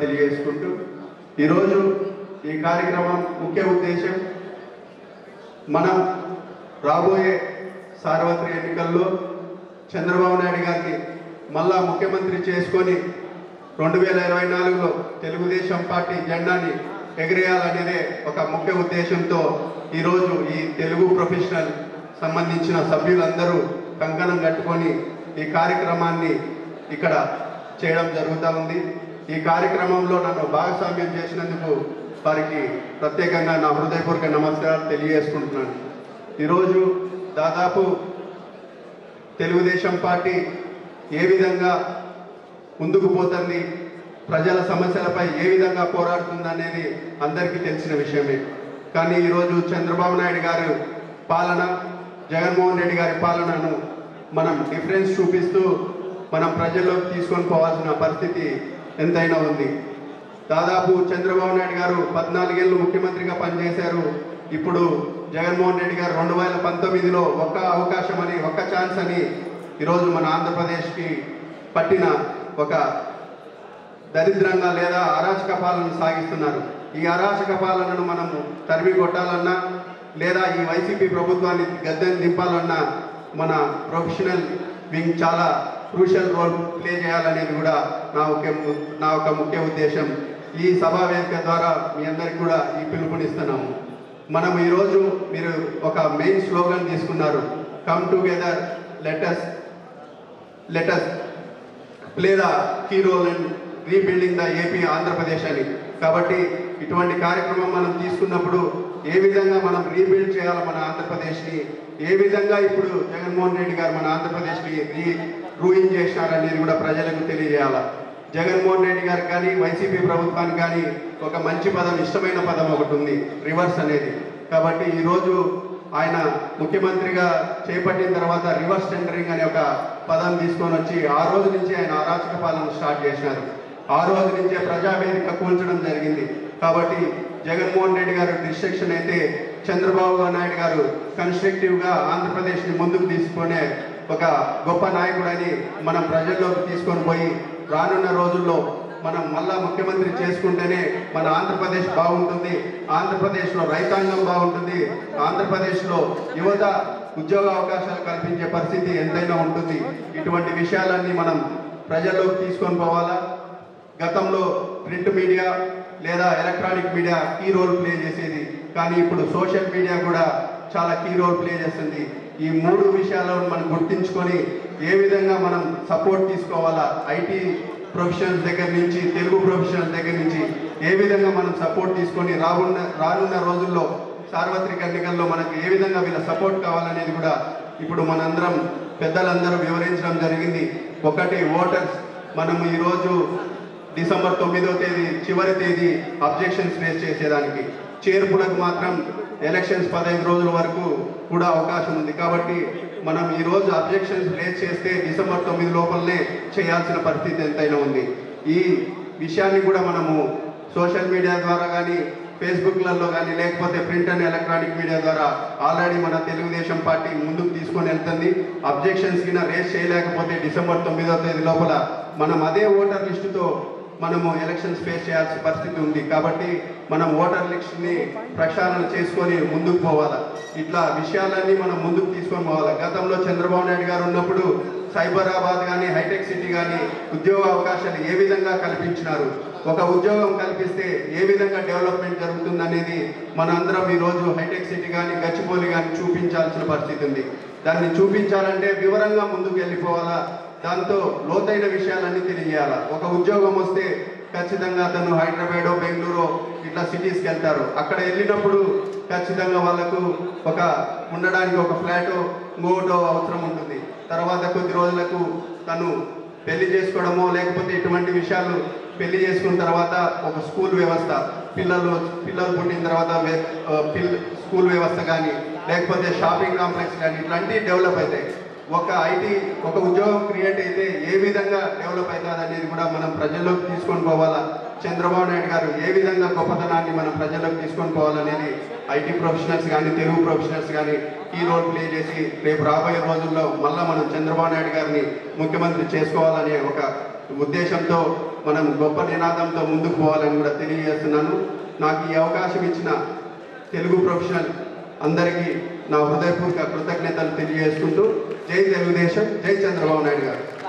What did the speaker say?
తెలియజేసుకుంటూ ఈరోజు ఈ కార్యక్రమం ముఖ్య ఉద్దేశం మనం రాబోయే సార్వత్రిక ఎన్నికల్లో చంద్రబాబు నాయుడు గారిని మళ్ళా ముఖ్యమంత్రి చేసుకొని రెండు వేల ఇరవై నాలుగులో తెలుగుదేశం పార్టీ జెండాని ఎగిరేయాలనేదే ఒక ముఖ్య ఉద్దేశంతో ఈరోజు ఈ తెలుగు ప్రొఫెషనల్ సంబంధించిన సభ్యులందరూ కంకణం కట్టుకొని ఈ కార్యక్రమాన్ని ఇక్కడ చేయడం జరుగుతూ ఉంది ఈ కార్యక్రమంలో నన్ను భాగస్వామ్యం చేసినందుకు వారికి ప్రత్యేకంగా నా హృదయపూర్వక నమస్కారాలు తెలియజేసుకుంటున్నాను ఈరోజు దాదాపు తెలుగుదేశం పార్టీ ఏ విధంగా ముందుకు పోతుంది ప్రజల సమస్యలపై ఏ విధంగా పోరాడుతుంది అనేది అందరికీ తెలిసిన విషయమే కానీ ఈరోజు చంద్రబాబు నాయుడు గారు పాలన జగన్మోహన్ రెడ్డి గారి పాలనను మనం డిఫరెన్స్ చూపిస్తూ మనం ప్రజల్లోకి తీసుకొని పోవాల్సిన పరిస్థితి ఎంతైనా ఉంది దాదాపు చంద్రబాబు నాయుడు గారు పద్నాలుగేళ్ళు ముఖ్యమంత్రిగా పనిచేశారు ఇప్పుడు జగన్మోహన్ రెడ్డి గారు రెండు వేల పంతొమ్మిదిలో ఒక్క అవకాశం అని ఒక్క ఛాన్స్ అని ఈరోజు మన ఆంధ్రప్రదేశ్కి పట్టిన ఒక దరిద్రంగా లేదా అరాచక పాలన సాగిస్తున్నారు ఈ అరాచక పాలనను మనము తరిమి కొట్టాలన్నా లేదా ఈ వైసీపీ ప్రభుత్వాన్ని గద్దెని దింపాలన్నా మన ప్రొఫెషనల్ వింగ్ చాలా క్రూషియల్ రోల్ ప్లే చేయాలనేది కూడా నా ఒక నా ఒక ముఖ్య ఉద్దేశం ఈ సభా వేదిక ద్వారా మీ అందరికి కూడా ఈ పిలుపునిస్తున్నాము మనం ఈరోజు మీరు ఒక మెయిన్ స్లోగన్ తీసుకున్నారు come together let us let us play the key role in rebuilding the AP Andhra Pradesh అని కాబట్టి ఇటువంటి కార్యక్రమం మనం తీసుకున్నప్పుడు ఏ విధంగా మనం రీబిల్డ్ చేయాలి మన ఆంధ్రప్రదేశ్ని ఏ విధంగా ఇప్పుడు జగన్మోహన్ రెడ్డి గారు మన ఆంధ్రప్రదేశ్ని రీ రూయిన్ చేసినారనేది కూడా ప్రజలకు తెలియజేయాలి జగన్మోహన్ రెడ్డి గారికి కానీ వైసీపీ ప్రభుత్వానికి కానీ ఒక మంచి పదం ఇష్టమైన పదం ఒకటి ఉంది రివర్స్ అనేది కాబట్టి ఈరోజు ఆయన ముఖ్యమంత్రిగా చేపట్టిన తర్వాత రివర్స్ టెండరింగ్ అనే ఒక పదం తీసుకొని వచ్చి ఆ రోజు నుంచి ఆయన అరాచక పాలన స్టార్ట్ చేసినారు ఆ రోజు నుంచే ప్రజావేదిక కూల్చడం జరిగింది కాబట్టి జగన్మోహన్ రెడ్డి గారు డిస్ట్రక్షన్ అయితే చంద్రబాబు నాయుడు గారు కన్స్ట్రక్టివ్గా ఆంధ్రప్రదేశ్ని ముందుకు తీసుకునే ఒక గొప్ప నాయకుడని మనం ప్రజల్లోకి తీసుకొని పోయి రానున్న రోజుల్లో మనం మళ్ళా ముఖ్యమంత్రి చేసుకుంటేనే మన ఆంధ్రప్రదేశ్ బాగుంటుంది ఆంధ్రప్రదేశ్లో రైతాంగం బాగుంటుంది ఆంధ్రప్రదేశ్లో యువత ఉద్యోగ అవకాశాలు కల్పించే పరిస్థితి ఎంతైనా ఉంటుంది ఇటువంటి విషయాలన్నీ మనం ప్రజల్లోకి తీసుకొని పోవాలా గతంలో ప్రింట్ మీడియా లేదా electronic media key role play చేసేది కానీ ఇప్పుడు సోషల్ మీడియా కూడా చాలా కీ రోల్ ప్లే చేస్తుంది ఈ మూడు విషయాలను మనం గుర్తించుకొని ఏ విధంగా మనం సపోర్ట్ తీసుకోవాలా ఐటీ ప్రొఫెషనల్స్ దగ్గర నుంచి తెలుగు ప్రొఫెషనల్స్ దగ్గర నుంచి ఏ విధంగా మనం సపోర్ట్ తీసుకొని రానున్న రానున్న రోజుల్లో సార్వత్రిక ఎన్నికల్లో మనకు ఏ విధంగా వీళ్ళ సపోర్ట్ కావాలనేది కూడా ఇప్పుడు మనందరం పెద్దలందరూ వివరించడం జరిగింది ఒకటి ఓటర్స్ మనం ఈరోజు డిసెంబర్ తొమ్మిదో తేదీ చివరి తేదీ అబ్జెక్షన్స్ రేస్ చేసేదానికి చేర్పులకు మాత్రం ఎలక్షన్స్ పదహైదు రోజుల వరకు కూడా అవకాశం ఉంది కాబట్టి మనం ఈ రోజు అబ్జెక్షన్స్ రేస్ చేస్తే డిసెంబర్ తొమ్మిది లోపలనే చేయాల్సిన పరిస్థితి ఎంతైనా ఉంది ఈ విషయాన్ని కూడా మనము సోషల్ మీడియా ద్వారా కానీ ఫేస్బుక్లలో కానీ లేకపోతే ప్రింట్ అండ్ ఎలక్ట్రానిక్ మీడియా ద్వారా ఆల్రెడీ మన తెలుగుదేశం పార్టీ ముందుకు తీసుకొని వెళ్తుంది అబ్జెక్షన్స్ కింద రేస్ చేయలేకపోతే డిసెంబర్ తొమ్మిదవ తేదీ లోపల మనం అదే ఓటర్ లిస్టుతో మనము ఎలక్షన్స్ ఫేస్ చేయాల్సిన పరిస్థితి ఉంది కాబట్టి మనం ఓటర్ లిస్ట్ని ప్రక్షాళన చేసుకొని ముందుకు పోవాలి ఇట్లా విషయాలన్నీ మనం ముందుకు తీసుకొని పోవాలి గతంలో చంద్రబాబు నాయుడు గారు ఉన్నప్పుడు సైబరాబాద్ కానీ హైటెక్ సిటీ కానీ ఉద్యోగ అవకాశాలు ఏ విధంగా కల్పించినారు ఒక ఉద్యోగం కల్పిస్తే ఏ విధంగా డెవలప్మెంట్ జరుగుతుందనేది మనందరం ఈరోజు హైటెక్ సిటీ కానీ గచ్చిబౌలి కానీ చూపించాల్సిన పరిస్థితి ఉంది దాన్ని చూపించాలంటే వివరంగా ముందుకు వెళ్ళిపోవాలా దాంతో లోతైన విషయాలన్నీ తెలియజేయాలా ఒక ఉద్యోగం వస్తే ఖచ్చితంగా అతను హైదరాబాద్ బెంగళూరు ఇట్లా సిటీస్కి వెళ్తారు అక్కడ వెళ్ళినప్పుడు ఖచ్చితంగా వాళ్ళకు ఒక ఉండడానికి ఒక ఫ్లాట్ ఇంకోటో అవసరం ఉంటుంది తర్వాత కొద్ది రోజులకు తను పెళ్లి చేసుకోవడమో లేకపోతే ఇటువంటి విషయాలు పెళ్లి చేసుకున్న తర్వాత ఒక స్కూల్ వ్యవస్థ పిల్లలు పిల్లలు పుట్టిన తర్వాత వే- ఆ, పిల్ స్కూల్ వ్యవస్థ కానీ లేకపోతే షాపింగ్ కాంప్లెక్స్ కానీ ఇట్లాంటివి డెవలప్ అవుతాయి ఒక ఐటీ ఒక ఉద్యోగం క్రియేట్ అయితే ఏ విధంగా డెవలప్ అవుతుంది అనేది కూడా మనం ప్రజల్లోకి తీసుకొని పోవాలా చంద్రబాబు నాయుడు గారు ఏ విధంగా గొప్పతనాన్ని మనం ప్రజల్లోకి తీసుకొని పోవాలనేది ఐటీ ప్రొఫెషనల్స్ కానీ తెలుగు ప్రొఫెషనల్స్ కానీ ఈ రోల్ ప్లే చేసి రేపు రాబోయే రోజుల్లో మళ్ళా మనం చంద్రబాబు నాయుడు గారిని ముఖ్యమంత్రి చేసుకోవాలనే ఒక ఉద్దేశంతో మనం గొప్ప నినాదంతో ముందుకు పోవాలని కూడా తెలియజేస్తున్నాను నాకు ఈ అవకాశం ఇచ్చిన తెలుగు ప్రొఫెషనల్ అందరికీ నా హృదయపూర్వక కృతజ్ఞతలు తెలియజేసుకుంటూ జై తెలుగుదేశం జై చంద్రబాబు నాయుడు గారు